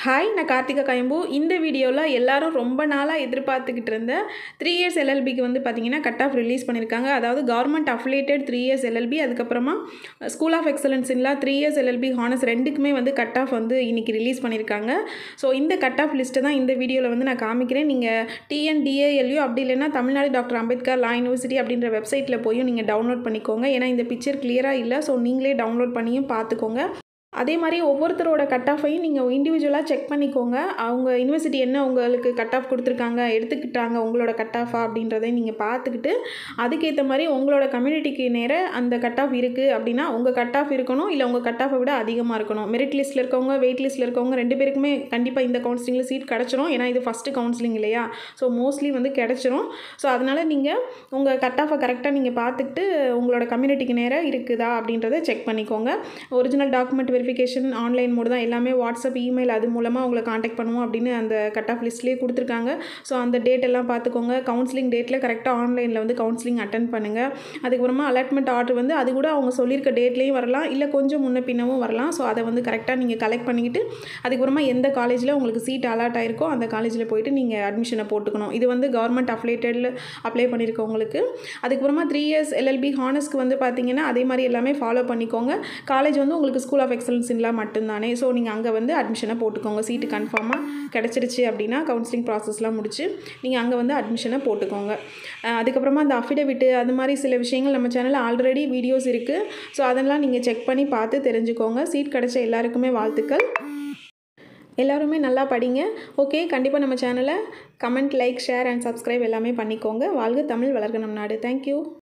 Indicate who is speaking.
Speaker 1: hi நான் கார்த்திகா கயம்பு இந்த வீடியோவில் எல்லாரும் ரொம்ப நாளாக எதிர்பார்த்துக்கிட்டு இருந்த த்ரீ இயர்ஸ் எல்எல்பிக்கு வந்து பார்த்தீங்கன்னா கட் ஆஃப் ரிலீஸ் பண்ணியிருக்காங்க அதாவது government affiliated three years LLB அதுக்கப்புறமா ஸ்கூல் ஆஃப் எக்ஸலன்ஸ் இல்லா த்ரீ இயர்ஸ் எல்எல்பி ஹானஸ் ரெண்டுக்குமே வந்து கட் ஆஃப் வந்து இன்றைக்கி ரிலீஸ் பண்ணியிருக்காங்க ஸோ இந்த கட் ஆஃப் லிஸ்ட்டை தான் இந்த வீடியோவில் வந்து நான் காமிக்கிறேன் நீங்கள் டிஎன்டிஏஎல்யூ அப்படி இல்லைன்னா Tamil Nadu doctor Ambedkar law university அப்படின்ற வெப்சைட்டில் போயும் நீங்கள் டவுன்லோட் பண்ணிக்கோங்க ஏன்னா இந்த பிக்சர் கிளியராக இல்லை ஸோ நீங்களே டவுன்லோட் பண்ணியும் பார்த்துக்கோங்க அதே மாதிரி ஒவ்வொருத்தரோட கட் ஆஃபையும் நீங்கள் இண்டிவிஜுவலாக செக் பண்ணிக்கோங்க அவங்க யூனிவர்சிட்டி என்ன உங்களுக்கு கட் ஆஃப் கொடுத்துருக்காங்க எடுத்துக்கிட்டாங்க உங்களோட கட் ஆஃபா அப்படின்றதை நீங்கள் பார்த்துக்கிட்டு அதுக்கேற்ற மாதிரி உங்களோட கம்யூனிட்டிக்கு நேர அந்த கட் ஆஃப் இருக்குது அப்படின்னா உங்கள் கட் ஆஃப் இருக்கணும் இல்லை உங்கள் கட் ஆஃபை விட அதிகமாக இருக்கணும் மெரிட் லிஸ்ட்டில் இருக்கவங்க வெயிட் லிஸ்ட்டில் இருக்கவங்க ரெண்டு பேருக்குமே கண்டிப்பாக இந்த கவுன்சிலிங்கில் சீட் கிடச்சிரும் ஏன்னா இது ஃபஸ்ட்டு கவுன்சிலிங் இல்லையா ஸோ மோஸ்ட்லி வந்து கிடச்சிரும் ஸோ அதனால் நீங்கள் உங்கள் கட் ஆஃபை கரெக்டாக நீங்கள் பார்த்துக்கிட்டு உங்களோட கம்யூனிட்டிக்கு நேராக இருக்குதா அப்படின்றத செக் பண்ணிக்கோங்க original document verification online mode தான் எல்லாமே வாட்ஸ்அப் இமெயில் அது மூலமாக உங்களை காண்டாக்ட் பண்ணுவோம் அப்படின்னு அந்த கட் ஆஃப் லிஸ்ட்லேயே கொடுத்துருக்காங்க ஸோ அந்த டேட் எல்லாம் பார்த்துக்கோங்க கவுன்சிலிங் டேட்டில் கரெக்டாக ஆன்லைனில் வந்து கவுன்சிலிங் அட்டன் பண்ணுங்கள் அதுக்கப்புறமா அலாட்மெண்ட் ஆர்டர் வந்து அது கூட அவங்க சொல்லியிருக்க டேட்லேயும் வரலாம் இல்லை கொஞ்சம் முன்ன பின்னவும் வரலாம் ஸோ அதை வந்து கரெக்டாக நீங்கள் கலெக்ட் பண்ணிக்கிட்டு அதுக்கப்புறமா எந்த காலேஜில் உங்களுக்கு சீட் அலாட் ஆயிருக்கோ அந்த காலேஜில் போயிட்டு நீங்கள் அட்மிஷனை போட்டுக்கணும் இது வந்து கவர்மெண்ட் அஃபிலேட்டடில் அப்ளை பண்ணியிருக்கவங்களுக்கு அதுக்கப்புறமா த்ரீ இயர்ஸ் எல்எல்பி ஹானஸ்க்கு வந்து பார்த்தீங்கன்னா அதே மாதிரி எல்லாமே ஃபாலோ பண்ணிக்கோங்க காலேஜ் வந்து உங்களுக்கு ஸ்கூல் ஆஃப் எக்ஸலன்ஸ்லாம் மட்டும்தானே ஸோ நீங்கள் அங்கே வந்து அட்மிஷனை போட்டுக்கோங்க சீட்டு கன்ஃபார்மாக கிடச்சிருச்சு அப்படின்னா கவுன்சிலிங் ப்ராசஸ்லாம் முடிச்சு நீங்கள் அங்கே வந்து அட்மிஷனை போட்டுக்கோங்க அஹ் அதுக்கப்புறமா அந்த அஃபிடவிட்டு அது மாதிரி சில விஷயங்கள் நம்ம சேனலில் ஆல்ரெடி வீடியோஸ் இருக்குது ஸோ அதெல்லாம் நீங்கள் செக் பண்ணி பார்த்து தெரிஞ்சுக்கோங்க சீட் கிடைச்ச எல்லாருக்குமே வாழ்த்துக்கள் எல்லாருமே நல்லா படிங்க ஓகே கண்டிப்பாக நம்ம சேனலை comment like share and subscribe எல்லாமே பண்ணிக்கோங்க வாழ்க தமிழ் வளர்க நம் நாடு தேங்க்யூ